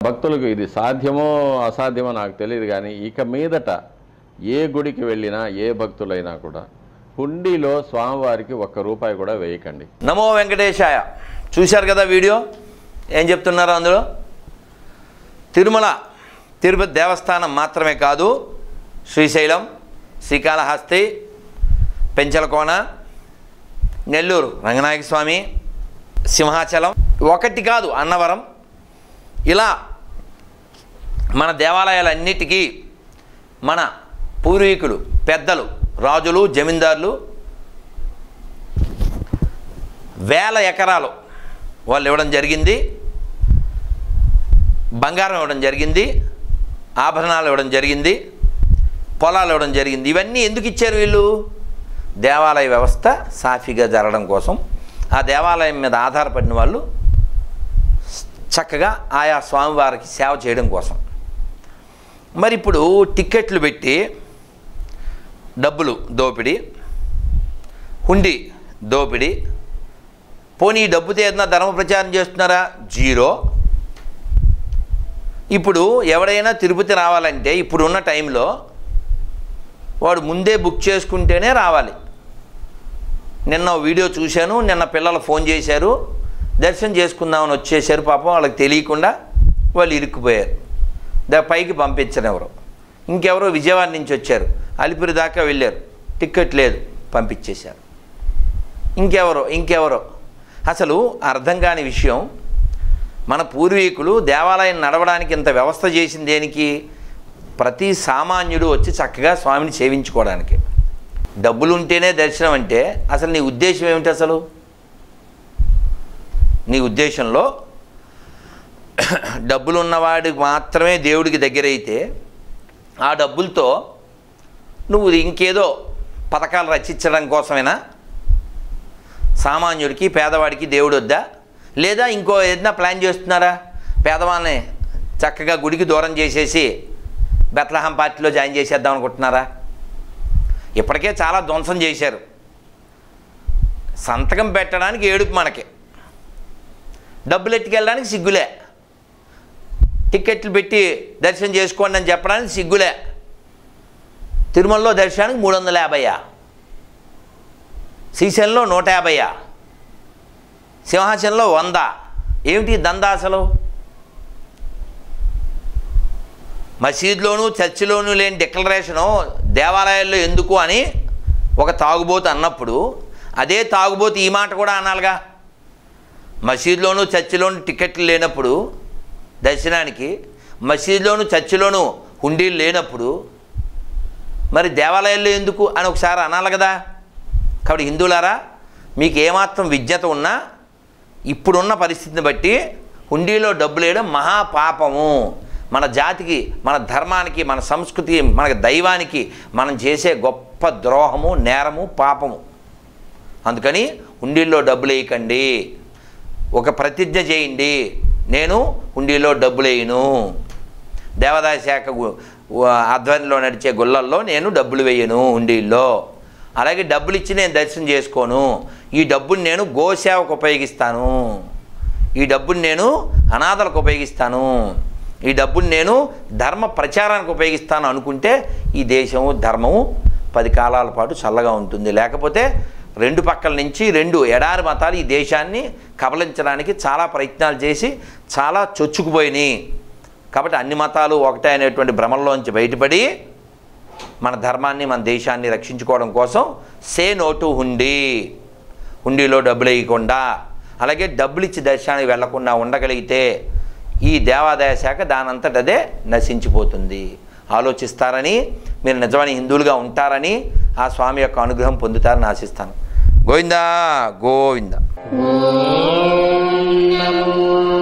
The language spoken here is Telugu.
భక్తులకు ఇది సాధ్యమో అసాధ్యమో నాకు తెలియదు కానీ ఇక మీదట ఏ గుడికి వెళ్ళినా ఏ భక్తులైనా కూడా హుండీలో స్వామివారికి ఒక్క రూపాయి కూడా వేయకండి నమో వెంకటేశాయ చూశారు కదా వీడియో ఏం చెప్తున్నారు అందులో తిరుమల తిరుపతి దేవస్థానం మాత్రమే కాదు శ్రీశైలం శ్రీకాళహస్తి పెంచలకోన నెల్లూరు రంగనాయక స్వామి సింహాచలం ఒకటి కాదు అన్నవరం ఇలా మన దేవాలయాలన్నిటికీ మన పూర్వీకులు పెద్దలు రాజులు జమీందారులు వేల ఎకరాలు వాళ్ళు ఇవ్వడం జరిగింది బంగారం ఇవ్వడం జరిగింది ఆభరణాలు ఇవ్వడం జరిగింది పొలాలు ఇవ్వడం జరిగింది ఇవన్నీ ఎందుకు ఇచ్చారు వీళ్ళు దేవాలయ వ్యవస్థ సాఫీగా జరగడం కోసం ఆ దేవాలయం మీద ఆధారపడిన వాళ్ళు చక్కగా ఆయా స్వామివారికి సేవ చేయడం కోసం మరి ఇప్పుడు టిక్కెట్లు పెట్టి డబ్బులు దోపిడీ హుండీ దోపిడీ పోనీ ఈ డబ్బుతో ఏదైనా ధర్మ ప్రచారం చేస్తున్నారా జీరో ఇప్పుడు ఎవడైనా తిరుపతి రావాలంటే ఇప్పుడున్న టైంలో వాడు ముందే బుక్ చేసుకుంటేనే రావాలి నిన్న ఓ వీడియో చూశాను నిన్న పిల్లలు ఫోన్ చేశారు దర్శనం చేసుకుందామని వచ్చేసారు పాపం వాళ్ళకి తెలియకుండా వాళ్ళు ఇరుక్కుపోయారు దా పైకి పంపించరు ఎవరు ఇంకెవరో విజయవాడ నుంచి వచ్చారు అలిపిరి దాకా వెళ్ళారు టికెట్ లేదు పంపించేశారు ఇంకెవరో ఇంకెవరో అసలు అర్థం కాని విషయం మన పూర్వీకులు దేవాలయం నడవడానికి ఇంత వ్యవస్థ చేసింది దేనికి ప్రతి సామాన్యుడు వచ్చి చక్కగా స్వామిని సేవించుకోవడానికి డబ్బులు ఉంటేనే దర్శనం అంటే అసలు నీ ఉద్దేశం ఏమిటి అసలు నీ ఉద్దేశంలో డబ్బులు ఉన్నవాడికి మాత్రమే దేవుడికి దగ్గరైతే ఆ డబ్బులతో నువ్వు ఇంకేదో పథకాలు రచించడం కోసమేనా సామాన్యుడికి పేదవాడికి దేవుడు వద్దా లేదా ఇంకో ఏదైనా ప్లాన్ చేస్తున్నారా పేదవాళ్ళని చక్కగా గుడికి దూరం చేసేసి బెత్లహం పార్టీలో జాయిన్ చేసేద్దాం అనుకుంటున్నారా ఇప్పటికే చాలా ధ్వంసం చేశారు సంతకం పెట్టడానికి ఏడుపు మనకి డబ్బులు ఎట్టుకెళ్ళడానికి సిగ్గులే టికెట్లు పెట్టి దర్శనం చేసుకోండి అని చెప్పడానికి సిగ్గులే తిరుమలలో దర్శనానికి మూడు వందల యాభైయా శ్రీశైలంలో నూట యాభైయా సింహాచలంలో వంద ఏమిటి దందా అసలు మసీదులోను చర్చిలోను లేని డిక్లరేషను దేవాలయాల్లో ఎందుకు అని ఒక తాగుబోతు అన్నప్పుడు అదే తాగుబోతు ఈ మాట కూడా అనాలిగా మసీదులోను చర్చిలోను టికెట్లు లేనప్పుడు దర్శనానికి మసీదులోను చర్చిలోను హుండీలు లేనప్పుడు మరి దేవాలయాల్లో ఎందుకు అని ఒకసారి అనాలి కదా కాబట్టి హిందువులారా మీకు ఏమాత్రం విజ్ఞత ఉన్నా ఇప్పుడున్న పరిస్థితిని బట్టి హుండీలో డబ్బులు వేయడం మహాపాపము మన జాతికి మన ధర్మానికి మన సంస్కృతి మన దైవానికి మనం చేసే గొప్ప ద్రోహము నేరము పాపము అందుకని హుండీల్లో డబ్బులు వేయకండి ఒక ప్రతిజ్ఞ చేయండి నేను హుండీలో డబ్బులు వేయను దేవాదాయ శాఖ గు- వ- ఆధ్వర్యంలో నడిచే గుళ్ళల్లో నేను డబ్బులు వేయను హుండీల్లో అలాగే డబ్బులు ఇచ్చి నేను దర్శనం చేసుకోను ఈ డబ్బుని నేను గోసేవకు ఉపయోగిస్తాను ఈ డబ్బుని నేను అనాథలకు ఉపయోగిస్తాను ఈ డబ్బుని నేను ధర్మ ప్రచారానికి ఉపయోగిస్తాను అనుకుంటే ఈ దేశము ధర్మము పది కాలాల పాటు చల్లగా ఉంటుంది లేకపోతే రెండు పక్కల నుంచి రెండు ఎడారి మతాలు ఈ దేశాన్ని కబలించడానికి చాలా ప్రయత్నాలు చేసి చాలా చొచ్చుకుపోయినాయి కాబట్టి అన్ని మతాలు ఒకటే అనేటువంటి భ్రమల్లోంచి బయటపడి మన ధర్మాన్ని మన దేశాన్ని రక్షించుకోవడం కోసం సే నోటు హుండీ హుండీలో డబ్బులు వేయకుండా అలాగే డబ్బులు ఇచ్చి దర్శనానికి వెళ్లకుండా ఉండగలిగితే ఈ దేవాదాయ శాఖ దానంతట అదే నశించిపోతుంది ఆలోచిస్తారని మీరు నిజమైన హిందువులుగా ఉంటారని ఆ స్వామి యొక్క అనుగ్రహం పొందుతారని ఆశిస్తాను గోవిందా గోవిందా ॐ नमो